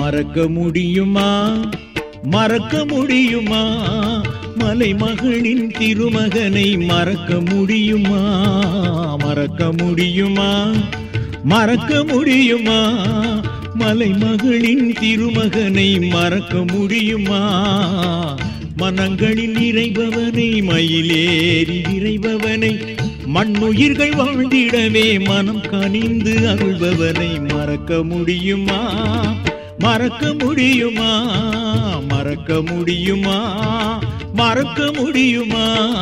மறக்க முடியுமா மறக்க முடியுமா மலைமகளின் திருமகனை மறக்க முடியுமா மறக்க முடியுமா மறக்க முடியுமா மலைமகளின் திருமகனை மறக்க முடியுமா மனங்களில் நிறைபவனை மயிலேறி விரைபவனை மண்ணுயிர்கள் வாழ்ந்திடவே மனம் கனிந்து அருள்பவனை மறக்க முடியுமா மறக்க முடியுமா மறக்க முடியுமா மறக்க முடியுமா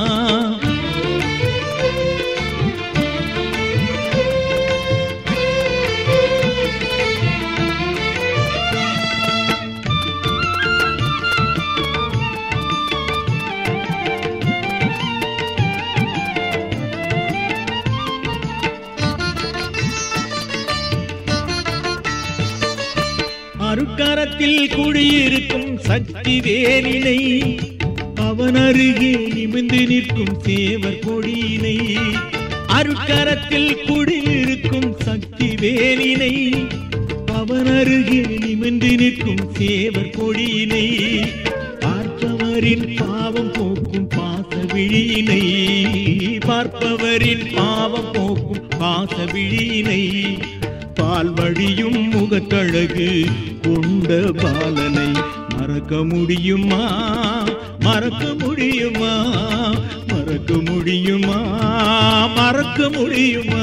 அருக்கரத்தில் குடியிருக்கும் சக்தி வேலினை அவன் அருகே நிமிந்து நிற்கும் சேவர் கொடியினை அருக்கரத்தில் குடியிருக்கும் சக்தி வேலினை அவன் அருகே நிமிந்து நிற்கும் சேவர் கொடியினை பார்ப்பவரின் பாவம் போக்கும் பாச விழியினை பார்ப்பவரின் பாவம் போக்கும் பாச விழியினை பால் வழியும் முகத்தழகு கொண்ட பாலனை மறக்க முடியுமா மறக்க முடியுமா மறக்க முடியுமா மறக்க முடியுமா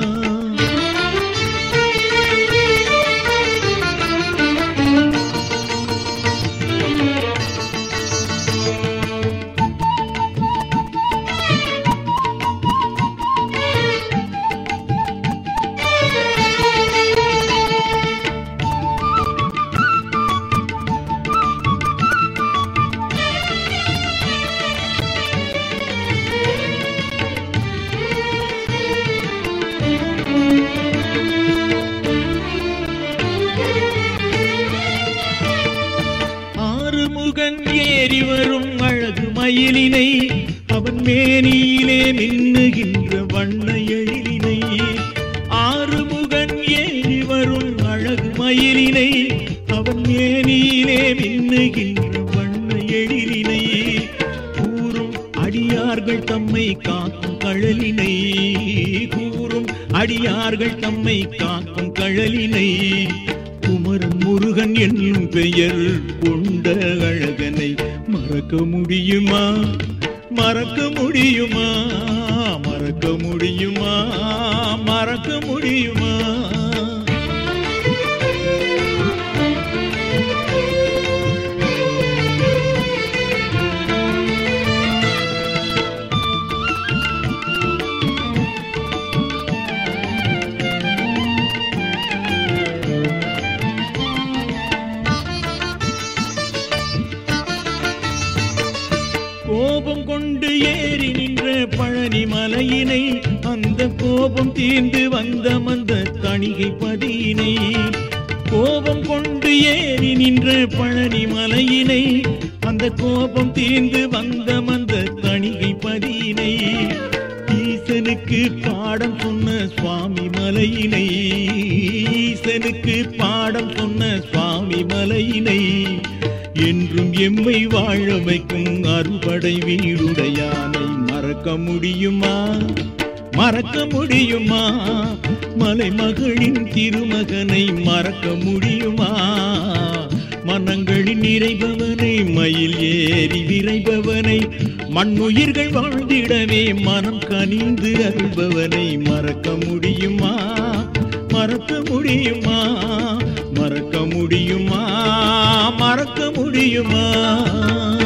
ஆறுமுகன் ஏறி வரும் அழகு மயிலினை அவன் மேனியிலே மின்னுகின்ற வண்ண எழிலினை ஆறுமுகன் ஏறி வரும் அழகு மயிலினை அவன் மேனியிலே மின்னுகின்ற வண்ண எழிலினை கூறும் அடியார்கள் தம்மை காக்கும் கழலினை கூறும் அடியார்கள் தம்மை காக்கும் கழலினை குமரன் முருகன் என்னும் பெயர் கொண்ட அழகனை மறக்க முடியுமா மறக்க முடியுமா மறக்க முடியுமா மறக்க முடியுமா கோபம் கொண்டு ஏறி நின்ற பழனி மலையினை அந்த கோபம் தீர்ந்து வந்த மந்த தணிகை பதியினை கோபம் கொண்டு ஏறி நின்ற பழனி மலையினை அந்த கோபம் தீர்ந்து வந்த மந்த தணிகை பதியினை ஈசனுக்கு பாடம் சொன்ன சுவாமி மலையினை ஈசனுக்கு பாடம் சொன்ன சுவாமி மலையினை என்றும் எம்மை வாழ வைக்கும் அறுபடை வீடுடையானை மறக்க முடியுமா மறக்க முடியுமா மலைமகளின் திருமகனை மறக்க முடியுமா மனங்களின் நிறைபவனை மயில் ஏறி விரைபவனை மண்ணுயிர்கள் வாழ்ந்திடவே மனம் கனிந்து அருள்பவனை மறக்க முடியுமா மறக்க முடியுமா மறக்க முடியுமா மறக்க முடியுமா